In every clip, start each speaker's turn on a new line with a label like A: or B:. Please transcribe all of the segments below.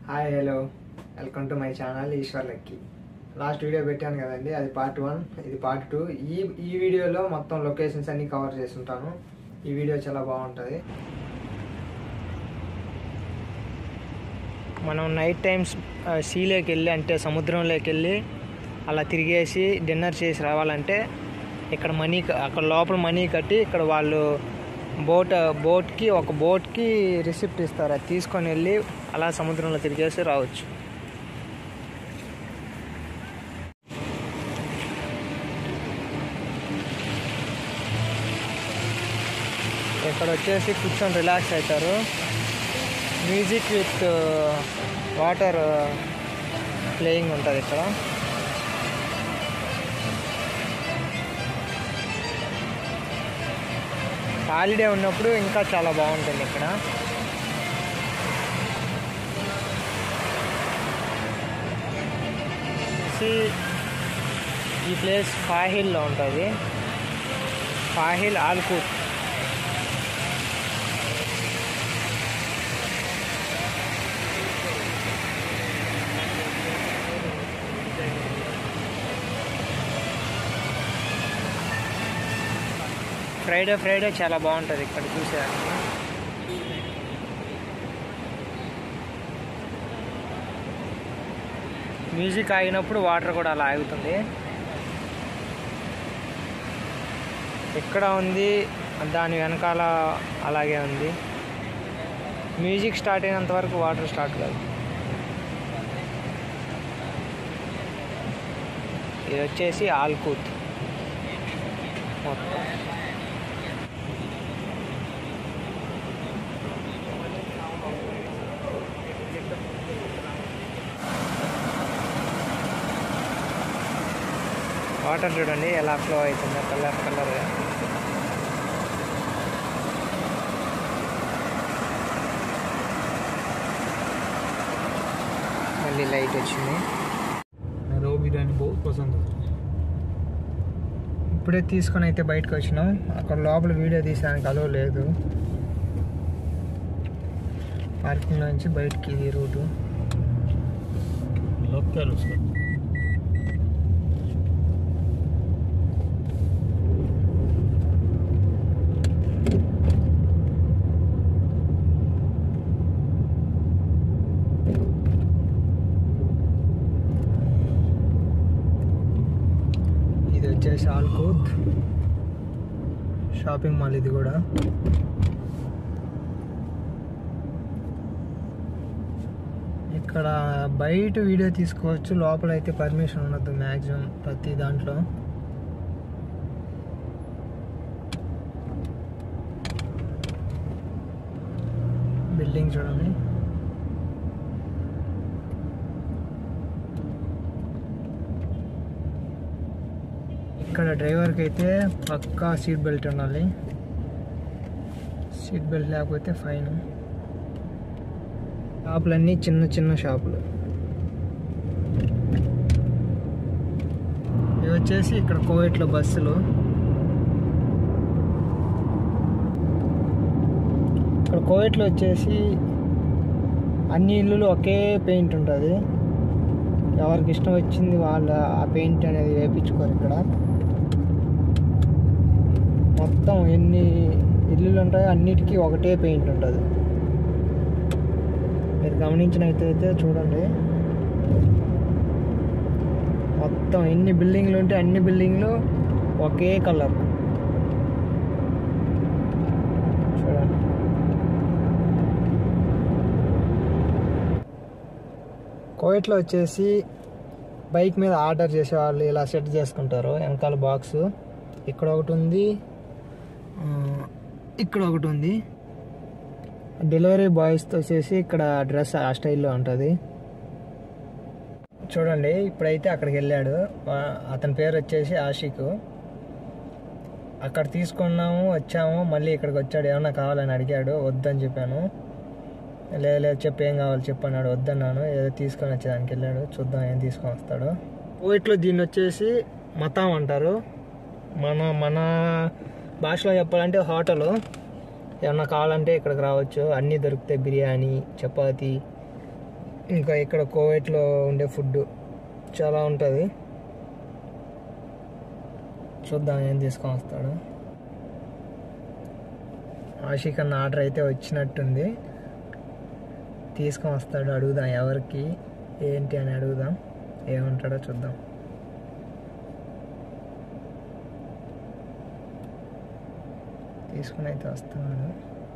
A: Hi hello welcome to my channel Eshwar Lucky last video పెట్టాను కదండి అది పార్ట్ వన్ ఇది పార్ట్ టూ ఈ ఈ వీడియోలో మొత్తం లొకేషన్స్ అన్ని కవర్ చేస్తుంటాను ఈ వీడియో చాలా బాగుంటుంది మనం నైట్ టైమ్స్ సీలోకి వెళ్ళి అంటే సముద్రంలోకి వెళ్ళి అలా తిరిగేసి డిన్నర్ చేసి రావాలంటే ఇక్కడ మనీ క- అక్కడ లోపల మనీ కట్టి ఇక్కడ వాళ్ళు బోట్ బోట్కి ఒక బోట్కి రిసిప్ట్ ఇస్తారు అది తీసుకొని వెళ్ళి అలా సముద్రంలో తిరిగేసి రావచ్చు ఇక్కడ వచ్చేసి కూర్చొని రిలాక్స్ అవుతారు మ్యూజిక్ విత్ వాటర్ ప్లేయింగ్ ఉంటుంది ఇక్కడ హాలిడే ఉన్నప్పుడు ఇంకా చాలా బాగుంటుంది ఇక్కడ వచ్చేసి ఈ ప్లేస్ ఫాహిల్లో ఉంటుంది ఫాహిల్ ఆల్కూట్ ఫ్రైడే ఫ్రైడే చాలా బాగుంటుంది ఇక్కడ చూసేదానికి మ్యూజిక్ ఆగినప్పుడు వాటర్ కూడా అలా ఆగుతుంది ఎక్కడ ఉంది దాని వెనకాల అలాగే ఉంది మ్యూజిక్ స్టార్ట్ అయినంత వరకు వాటర్ స్టార్ట్ కాదు ఇది వచ్చేసి ఆల్కూత్ మొత్తం వాటర్ చూడండి ఎలా ఫ్లో అవుతుందో కలర్ కలర్గా మళ్ళీ లైట్ వచ్చింది
B: मेरा वो बिरयानी बहुत पसंद है
A: ఇప్పుడే తీసుకొని అయితే బయటకు వచ్చినాం అక్కడ లోపల వీడియో తీసానికి అలో లేదు పార్కింగ్ నుంచి బయటికి ఇది రూటు
B: लग क्या है उसका
A: ఇది వచ్చేసి ఆల్కూత్ షాపింగ్ మాల్ ఇది కూడా ఇక్కడ బయట వీడియో తీసుకోవచ్చు లోపల అయితే పర్మిషన్ ఉండదు మ్యాక్సిమం ప్రతి దాంట్లో బిల్డింగ్ చూడండి ఇక్కడ డ్రైవర్కి అయితే పక్కా సీట్ బెల్ట్ ఉండాలి సీట్ బెల్ట్ లేకపోతే ఫైన్ షాపులన్నీ చిన్న చిన్న షాపులు ఇవి వచ్చేసి ఇక్కడ కోవిట్లో బస్సులు ఇక్కడ కోవిట్లో వచ్చేసి అన్ని ఇల్లులు ఒకే పెయింట్ ఉంటుంది ఎవరికి ఇష్టం వచ్చింది వాళ్ళ ఆ పెయింట్ అనేది వేయించుకోరు ఇక్కడ మొత్తం ఎన్ని ఇల్లులు ఉంటాయో అన్నిటికీ ఒకటే పెయింట్ ఉంటుంది మీరు గమనించినట్టయితే చూడండి మొత్తం ఎన్ని బిల్డింగ్లు ఉంటే అన్ని బిల్డింగ్లు ఒకే కలర్ చూడండి కోవిట్లో వచ్చేసి బైక్ మీద ఆర్డర్ చేసే వాళ్ళు ఇలా సెట్ చేసుకుంటారు వెనకాల బాక్స్ ఇక్కడ ఒకటి ఉంది ఆ, ఇక్కడ ఒకటి ఉంది డెలివరీ బాయ్స్తో వచ్చేసి ఇక్కడ డ్రెస్ ఆ స్టైల్లో ఉంటుంది చూడండి ఇప్పుడైతే అక్కడికి వెళ్ళాడు వా- అతని పేరు వచ్చేసి ఆషిక్ అక్కడ తీసుకున్నాము వచ్చాము మళ్ళీ ఇక్కడికి వచ్చాడు ఏమన్నా కావాలని అడిగాడు వద్దని చెప్పాను లేదు లేదు చెప్పు ఏం కావాలి చెప్పు అన్నాడు వద్దన్నాను ఏదో తీసుకొని వచ్చేదానికి వెళ్ళాడు చూద్దాం ఏం తీసుకొని వస్తాడు కోవిట్లో దీన్ని వచ్చేసి మతాం అంటారు మన మన భాషలో చెప్పాలంటే హోటలు ఏమన్నా కావాలంటే ఇక్కడికి రావచ్చు అన్నీ దొరుకుతాయి బిర్యానీ చపాతి ఇంకా ఇక్కడ కోవైట్లో ఉండే ఫుడ్ చాలా ఉంటుంది చూద్దాం ఏం తీసుకొని వస్తాడు ఆషిక్ అన్న ఆర్డర్ అయితే వచ్చినట్టుంది తీసుకొని వస్తాడు అడుగుదాం ఎవరికి ఏంటి అని అడుగుదాం ఏమంటాడో చూద్దాం తీసుకుని అయితే వస్తున్నాడు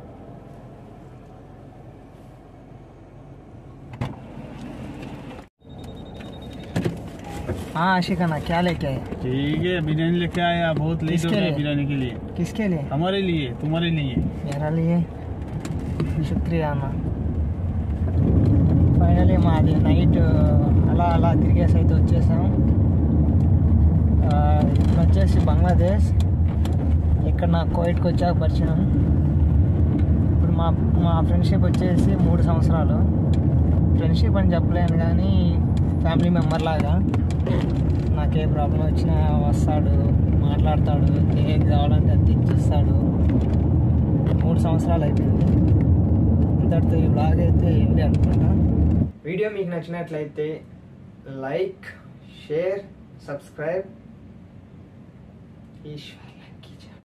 A: हाँ आशिक अन्ना क्या लेके आए
B: ठीक है बिरयानी लेके आया बहुत लेट हो
A: किसके
B: गया
A: लिए?
B: बिरयानी के लिए
A: किसके लिए
B: हमारे लिए तुम्हारे लिए
A: मेरा लिए శుక్రియా అన్న ఫైనలీ మాది నైట్ అలా అలా తిరిగేసి అయితే వచ్చేసాం ఆ, ఇప్పుడు వచ్చేసి బంగ్లాదేశ్ ఇక్కడ నా కోవిడ్కి వచ్చాక పరిచయం ఇప్పుడు మా మా ఫ్రెండ్షిప్ వచ్చేసి మూడు సంవత్సరాలు ఫ్రెండ్షిప్ అని చెప్పలేను కానీ ఫ్యామిలీ మెంబర్ లాగా నాకే ప్రాబ్లం వచ్చినా వస్తాడు మాట్లాడతాడు ఏది కావాలంటే అది తెచ్చిస్తాడు మూడు సంవత్సరాలు అయిపోయింది ఇంతటితో ఈ బ్లాగ్ అయితే ఏంటి అనుకుంటా వీడియో మీకు నచ్చినట్లయితే లైక్ షేర్ సబ్స్క్రైబ్ ఈశ్వర్